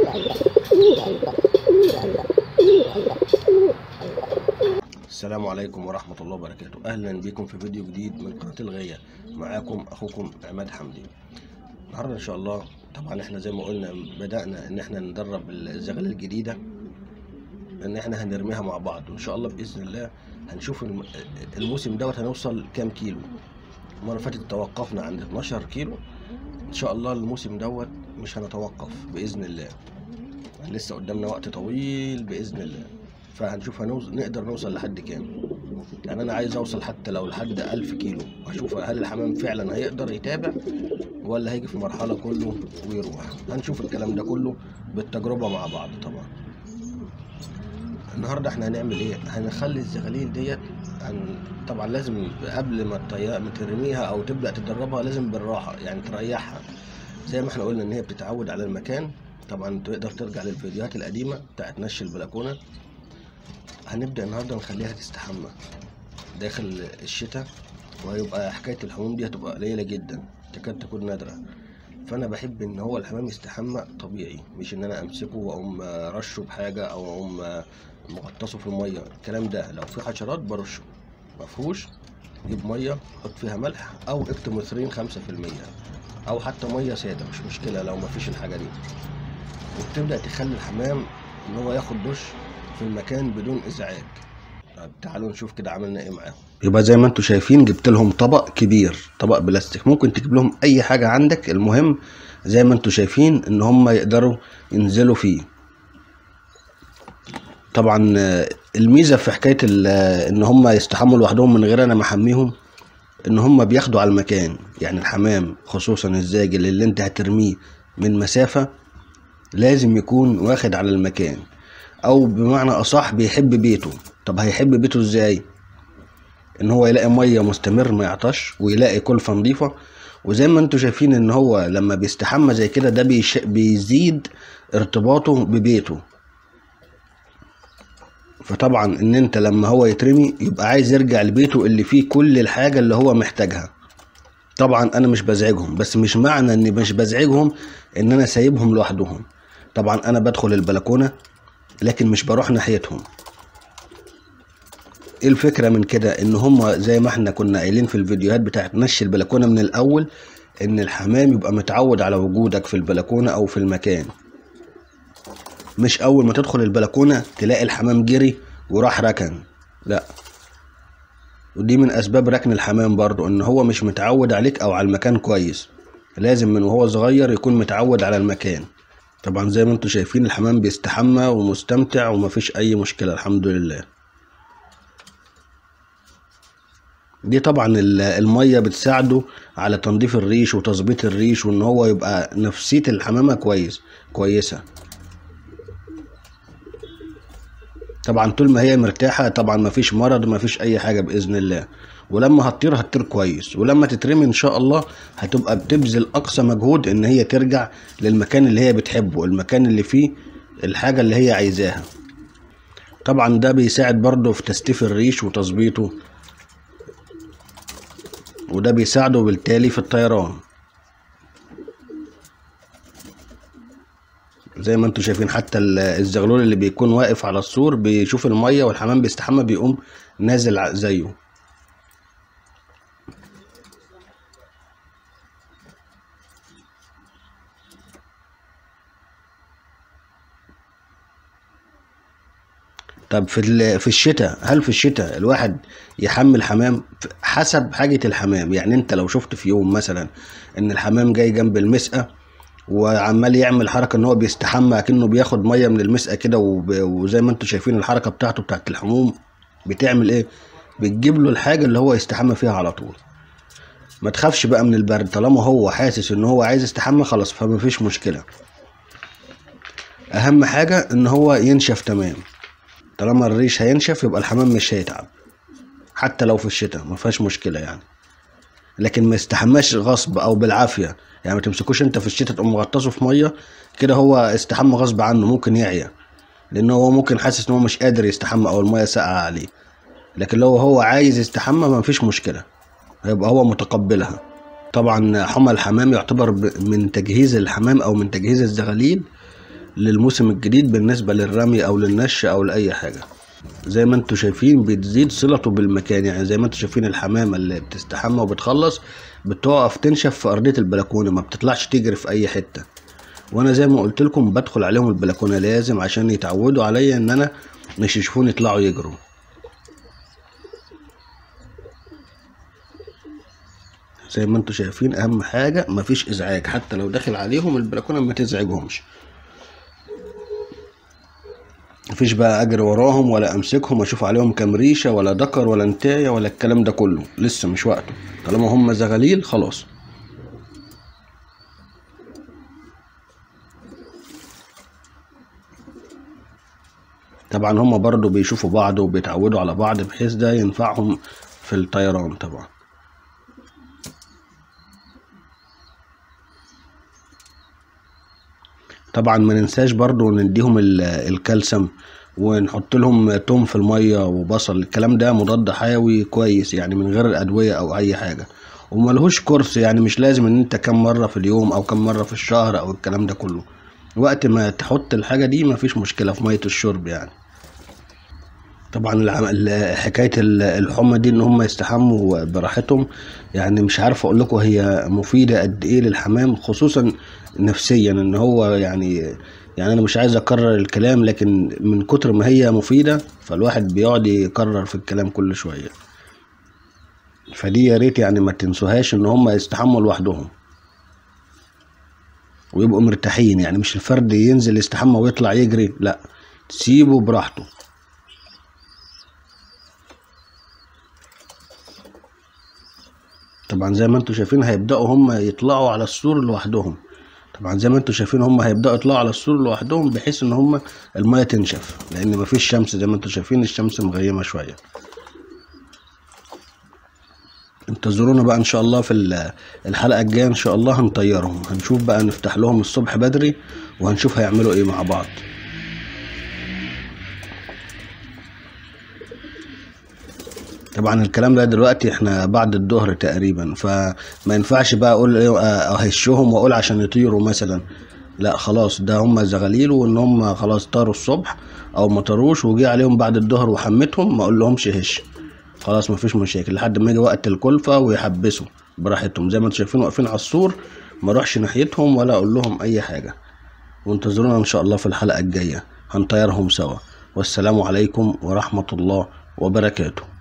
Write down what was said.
السلام عليكم ورحمة الله وبركاته أهلا بكم في فيديو جديد من قناة الغية معاكم أخوكم عماد حمدي النهاردة إن شاء الله طبعا إحنا زي ما قلنا بدأنا إن إحنا ندرب الزغالة الجديدة إن إحنا هنرميها مع بعض وإن شاء الله بإذن الله هنشوف الم- الموسم دوت هنوصل كام كيلو المرة اللي فاتت توقفنا عند 12 كيلو إن شاء الله الموسم دوت مش هنتوقف بإذن الله لسه قدامنا وقت طويل بإذن الله فهنشوف هنوصل نقدر نوصل لحد كام يعني انا عايز اوصل حتى لو لحد ألف كيلو واشوف هل الحمام فعلا هيقدر يتابع ولا هيجي في مرحله كله ويروح هنشوف الكلام ده كله بالتجربه مع بعض طبعا النهارده احنا هنعمل ايه هنخلي الزغاليل ديت هن... طبعا لازم قبل ما الطيارة ما ترميها او تبدا تدربها لازم بالراحه يعني تريحها زي ما احنا قلنا ان هي بتتعود على المكان طبعا تقدر ترجع للفيديوهات القديمه بتاعت نش البلكونه هنبدأ النهاردة نخليها تستحمى داخل الشتاء وهيبقى حكاية الحموم دي هتبقى قليلة جدا تكاد تكون نادرة فأنا بحب إن هو الحمام يستحمى طبيعي مش إن أنا أمسكه وأقوم رشه بحاجة أو أقوم مغطسه في المية الكلام ده لو في حشرات برشه مفهوش جيب مية حط فيها ملح أو اكتموثرين خمسة في المية أو حتى مية سادة مش مشكلة لو مفيش الحاجة دي وبتبدأ تخلي الحمام إن هو ياخد دش في المكان بدون ازعاج طب تعالوا نشوف كده عملنا ايه معاهم يبقى زي ما انتم شايفين جبت لهم طبق كبير طبق بلاستيك ممكن تجيب لهم اي حاجه عندك المهم زي ما انتم شايفين ان هم يقدروا ينزلوا فيه طبعا آه، الميزه في حكايه ال- آه، ان هم يستحموا لوحدهم من غير انا ما احميهم ان هم بياخدوا على المكان يعني الحمام خصوصا الزاجل اللي انت هترميه من مسافه لازم يكون واخد على المكان او بمعنى اصح بيحب بيته طب هيحب بيته ازاي ان هو يلاقي ميه مستمر ما يعطش ويلاقي كلفه نظيفه وزي ما انتم شايفين ان هو لما بيستحمى زي كده ده بيش... بيزيد ارتباطه ببيته فطبعا ان انت لما هو يترمي يبقى عايز يرجع لبيته اللي فيه كل الحاجه اللي هو محتاجها طبعا انا مش بزعجهم بس مش معنى اني مش بزعجهم ان انا سايبهم لوحدهم طبعا انا بدخل البلكونه لكن مش بروح ناحيتهم ايه الفكرة من كده ان هما زي ما احنا كنا قايلين في الفيديوهات بتاعت نش البلكونة من الاول ان الحمام يبقى متعود على وجودك في البلكونة او في المكان مش اول ما تدخل البلكونة تلاقي الحمام جري وراح ركن لا ودي من اسباب ركن الحمام برضو ان هو مش متعود عليك او على المكان كويس لازم من وهو صغير يكون متعود على المكان طبعا زي ما انتم شايفين الحمام بيستحمى ومستمتع ومفيش اي مشكلة الحمد لله دي طبعا ال- المية بتساعده على تنظيف الريش وتظبيط الريش وان هو يبقى نفسية الحمامة كويس كويسة طبعا طول ما هي مرتاحة طبعا مفيش مرض مفيش اي حاجة بإذن الله ولما هتطير هتطير كويس ولما تترمي ان شاء الله هتبقى بتبذل اقصى مجهود ان هي ترجع للمكان اللي هي بتحبه المكان اللي فيه الحاجة اللي هي عايزاها طبعا ده بيساعد برضه في تستيف الريش وتظبيطه وده بيساعده بالتالي في الطيران زي ما انتم شايفين حتى ال- الزغلول اللي بيكون واقف على السور بيشوف المية والحمام بيستحمى بيقوم نازل ع- زيه طب في ال- في الشتاء هل في الشتاء الواحد يحمل حمام ف- حسب حاجة الحمام يعني انت لو شفت في يوم مثلا ان الحمام جاي جنب المسقى وعمال يعمل حركة ان هو بيستحمى كأنه بياخد مية من المسقى كده وب- وزي ما انتم شايفين الحركة بتاعته بتاعت الحموم بتعمل ايه بتجيب له الحاجة اللي هو يستحمى فيها على طول ما تخافش بقى من البرد طالما هو حاسس ان هو عايز يستحمى خلاص فما فيش مشكلة اهم حاجة ان هو ينشف تمام طالما الريش هينشف يبقى الحمام مش هيتعب حتى لو في الشتاء ما فيهاش مشكله يعني لكن ما يستحماش غصب او بالعافيه يعني ما تمسكوش انت في الشتاء تقوم مغطسه في ميه كده هو استحمى غصب عنه ممكن يعيا لان هو ممكن حاسس ان هو مش قادر يستحمى او الميه ساقعه عليه لكن لو هو عايز يستحمى ما فيش مشكله هيبقى هو متقبلها طبعا حمى الحمام يعتبر ب- من تجهيز الحمام او من تجهيز الزغاليل للموسم الجديد بالنسبة للرمي او للنش او لاي حاجة زي ما انتوا شايفين بتزيد صلته بالمكان يعني زي ما انتوا شايفين الحمامة اللي بتستحمى وبتخلص بتقف تنشف في ارضية البلكونة ما بتطلعش تجري في اي حتة وانا زي ما قلت لكم بدخل عليهم البلكونة لازم عشان يتعودوا عليا ان انا مش يشوفوني يطلعوا يجروا زي ما انتوا شايفين اهم حاجة مفيش ازعاج حتى لو داخل عليهم البلكونة ما تزعجهمش مفيش بقى اجري وراهم ولا امسكهم اشوف عليهم كام ريشه ولا دكر ولا انتايه ولا الكلام ده كله لسه مش وقته طالما هم زغاليل خلاص طبعا هم برضو بيشوفوا بعض وبيتعودوا على بعض بحيث ده ينفعهم في الطيران طبعا طبعا ما ننساش برضو نديهم ال- الكالسيوم ونحط لهم توم في المية وبصل الكلام ده مضاد حيوي كويس يعني من غير الأدوية أو أي حاجة وملهوش كورس يعني مش لازم ان انت كم مرة في اليوم او كم مرة في الشهر او الكلام ده كله وقت ما تحط الحاجة دي مفيش مشكلة في مية الشرب يعني طبعا العم- ال- حكاية ال- الحمى دي ان هم يستحموا براحتهم يعني مش عارف اقول لكم هي مفيدة قد ايه للحمام خصوصا نفسيا ان هو يعني يعني انا مش عايز اكرر الكلام لكن من كتر ما هي مفيدة فالواحد بيقعد يكرر في الكلام كل شوية فدي يا ريت يعني ما تنسوهاش ان هم يستحموا لوحدهم ويبقوا مرتاحين يعني مش الفرد ينزل يستحمى ويطلع يجري لا تسيبه براحته طبعا زي ما انتوا شايفين هيبدأوا هم يطلعوا على السور لوحدهم طبعا زي ما انتوا شايفين هم هيبدأوا يطلعوا على السور لوحدهم بحيث ان هم المية تنشف لان مفيش شمس زي ما انتوا شايفين الشمس مغيمة شوية انتظرونا بقى ان شاء الله في ال- الحلقة الجاية ان شاء الله هنطيرهم هنشوف بقى نفتح لهم الصبح بدري وهنشوف هيعملوا ايه مع بعض طبعا الكلام ده دلوقتي احنا بعد الظهر تقريبا فما ينفعش بقى اقول ايه اه، اهشهم واقول عشان يطيروا مثلا لا خلاص ده هم زغاليل وان هم خلاص طاروا الصبح او ما طاروش وجي عليهم بعد الظهر وحمتهم ما اقول لهمش هش خلاص مفيش مشاكل لحد ما يجي وقت الكلفة ويحبسوا براحتهم زي ما انتم شايفين واقفين على السور ما اروحش ناحيتهم ولا اقول لهم اي حاجة وانتظرونا ان شاء الله في الحلقة الجاية هنطيرهم سوا والسلام عليكم ورحمة الله وبركاته